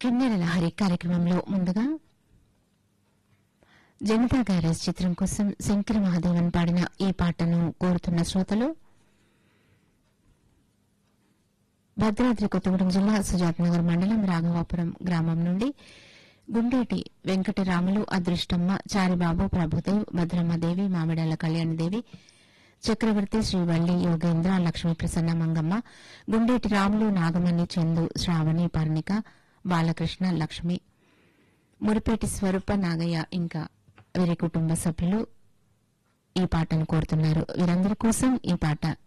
కిన్నెర లహరి కార్యక్రమంలో ముందుగా జనతా గ్యారేజ్ చిత్రం కోసం శంకర మహాదేవన్ పాడిన ఈ పాటను కోరుతున్న శ్రోతలు భద్రాద్రి కొత్తగూడెం జిల్లా సుజాత్ నగర్ మండలం రాఘవాపురం గ్రామం నుండి గుండేటి వెంకటరాములు అదృష్టమ్మ చారిబాబు ప్రభుదేవ్ భద్రమ్మదేవి మామిడాల కళ్యాణదేవి చక్రవర్తి శ్రీవల్లి యోగేంద్ర లక్ష్మీ ప్రసన్న మంగమ్మ గుండేటి రాములు నాగమణి చందు శ్రావణి పర్ణిక బాలకృష్ణ లక్ష్మి మురిపేటి స్వరూప నాగయ్య ఇంకా వీరి కుటుంబ సభ్యులు ఈ పాటను కోరుతున్నారు వీరందరి కోసం ఈ పాట